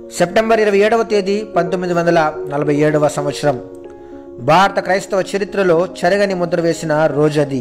September ఇరవై ఏడవ తేదీ పంతొమ్మిది వందల నలభై ఏడవ సంవత్సరం భారత క్రైస్తవ చరిత్రలో చెరగని ముద్ర వేసిన రోజు అది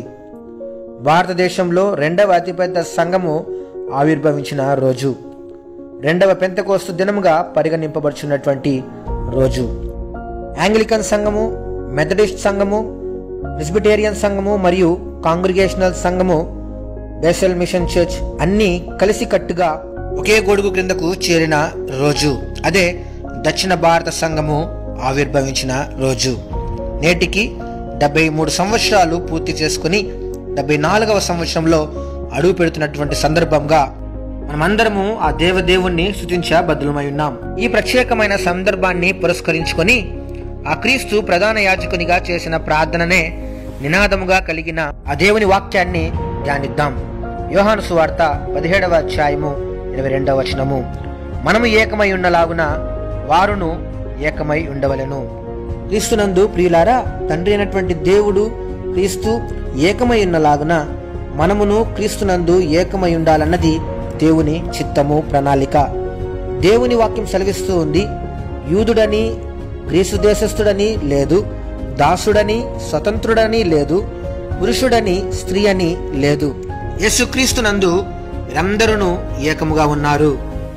భారతదేశంలో రెండవ అతిపెద్ద సంఘము ఆవిర్భవించిన రోజు రెండవ పెంతకోస్తు దినముగా పరిగణింపబడుచున్నటువంటి రోజు యాంగ్లికన్ సంఘము మెథడిస్ట్ సంఘము ప్రెస్బిటేరియన్ సంఘము మరియు కాంగ్రిగేషనల్ సంఘము బేసల్ మిషన్ చర్చ్ అన్నీ కలిసికట్టుగా ఒకే గొడుగు క్రిందకు చేరిన రోజు అదే దక్షిణ భారత సంఘము ఆవిర్భవించిన రోజు నేటికి డెబ్బై మూడు సంవత్సరాలు పూర్తి చేసుకుని డెబ్బై నాలుగవ సంవత్సరంలో అడుగు పెడుతున్నటువంటి సందర్భంగా మనమందరము ఆ దేవదేవుణ్ణి స్థుతించ బద్దులమై ఉన్నాం ఈ ప్రత్యేకమైన సందర్భాన్ని పురస్కరించుకొని ఆ క్రీస్తు ప్రధాన యాజకునిగా చేసిన ప్రార్థననే నినాదముగా కలిగిన ఆ దేవుని వాక్యాన్ని ధ్యానిద్దాం యోహాను సువార్త పదిహేడవ అధ్యాయము ఇరవై రెండవ వచనము మనము ఏకమై ఉన్నలాగున వారును ఏకమై ఉండవలెను క్రీస్తునందు ప్రియులారా తండ్రి అయినటువంటి దేవుడు క్రీస్తు ఏకమై ఉన్నలాగున మనమును క్రీస్తునందు ఏకమై ఉండాలన్నది దేవుని చిత్తము ప్రణాళిక దేవుని వాక్యం సెలవిస్తూ ఉంది యూదుడని గ్రీసు దేశస్థుడని లేదు దాసుడని స్వతంత్రుడని లేదు పురుషుడని స్త్రీ అని లేదు యేసుక్రీస్తునందు వీరందరూ ఏకముగా ఉన్నారు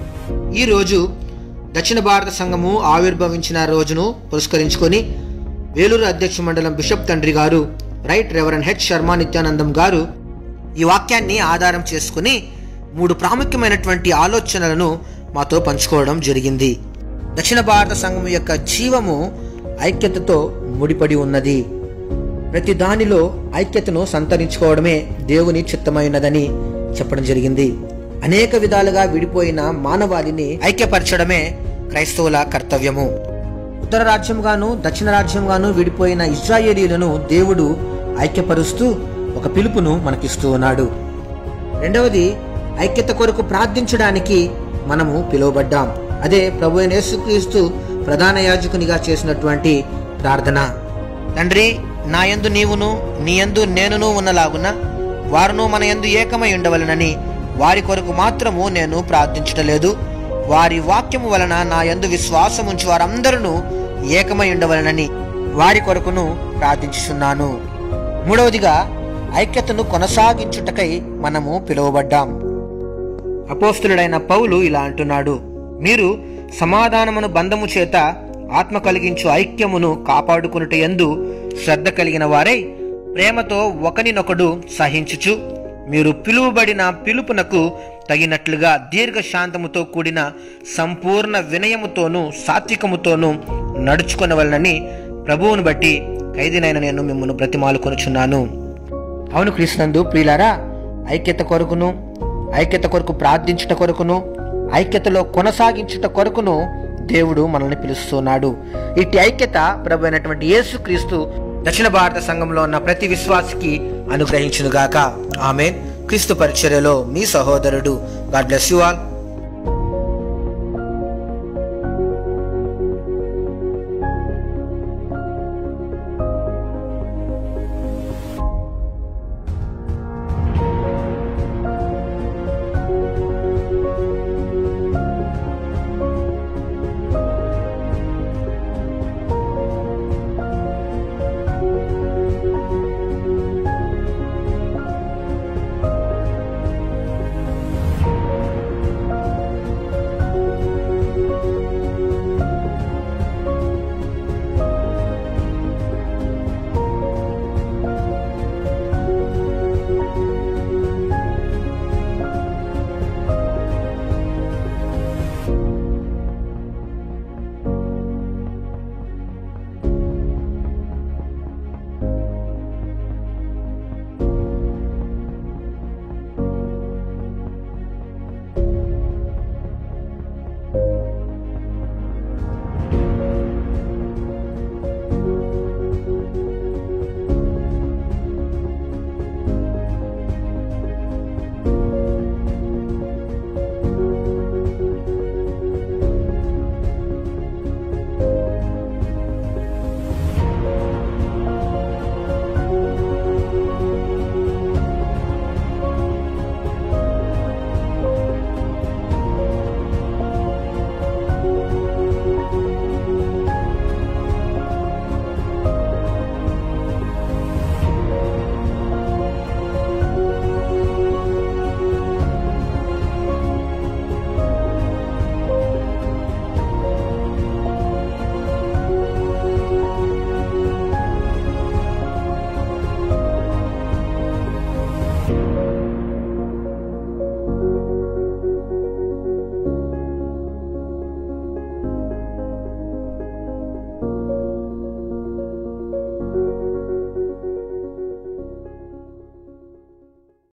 ఈ రోజు దక్షిణ భారత సంఘము ఆవిర్భవించిన రోజును పురస్కరించుకొని వేలూరు అధ్యక్ష మండలం బిషప్ తండ్రి గారు right reverend H Sharma Nithyanandam గారు ఈ వాక్యాన్ని ఆధారం చేసుకుని మూడు ప్రాముఖ్యమైనటువంటి ఆలోచనలను మాతో పంచుకోవడం జరిగింది దక్షిణ భారత సంఘం యొక్క జీవము ఐక్యతతో ముడిపడి ఉన్నది ప్రతి దానిలో ఐక్యతను సంతరించుకోవడమే దేవుని చిత్తమైనదని చెప్పడం జరిగింది అనేక విధాలుగా విడిపోయిన మానవాళిని ఐక్యపరచడమే క్రైస్తవుల కర్తవ్యము ఉత్తర రాజ్యంగాను దక్షిణ రాజ్యంగాను విడిపోయిన ఇజ్రాయేలీలను దేవుడు ఐక్యపరుస్తూ ఒక పిలుపును మనకిస్తూ ఉన్నాడు రెండవది ఐక్యత కొరకు ప్రార్థించడానికి మనము పిలువబడ్డాం అదే ప్రభు అయిన యేసుక్రీస్తు ప్రధాన యాజకునిగా చేసినటువంటి ప్రార్థన తండ్రి నా యందు నీవును నీ యందు నేనును ఉన్నలాగున వారును మన యందు ఏకమై ఉండవలనని వారి కొరకు మాత్రము నేను ప్రార్థించటలేదు వారి వాక్యము వలన నా యందు విశ్వాసం ఉంచి వారందరూ ఏకమై ఉండవలనని వారి కొరకును ప్రార్థించుచున్నాను మూడవదిగా ఐక్యతను కొనసాగించుటకై మనము పిలువబడ్డాం అపోస్తులుడైన పౌలు ఇలా అంటున్నాడు మీరు సమాధానమును బంధము చేత ఆత్మ కలిగించు ఐక్యమును కాపాడుకునుట ఎందు శ్రద్ధ కలిగిన వారై ప్రేమతో ఒకనినొకడు సహించుచు మీరు పిలువబడిన పిలుపునకు తగినట్లుగా దీర్ఘశాంతముతో కూడిన సంపూర్ణ వినయముతోనూ సాత్వికముతోనూ నడుచుకొనవలనని ప్రభువును బట్టి ఖైదీనైన నేను మిమ్మల్ని బ్రతిమాలుకొనుచున్నాను అవును కృష్ణందు ప్రియులారా ఐక్యత కొరకును ఐక్యత కొరకు ప్రార్థించుట కొరకును ఐక్యతలో కొనసాగించుట కొరకును దేవుడు మనల్ని పిలుస్తున్నాడు ఇట్టి ఐక్యత ప్రభు అయినటువంటి యేసుక్రీస్తు దక్షిణ భారత సంఘంలో ఉన్న ప్రతి విశ్వాసికి అనుగ్రహించునుగాక ఆమె క్రీస్తు పరిచర్యలో మీ సహోదరుడు గాడ్ బ్లెస్ యు ఆల్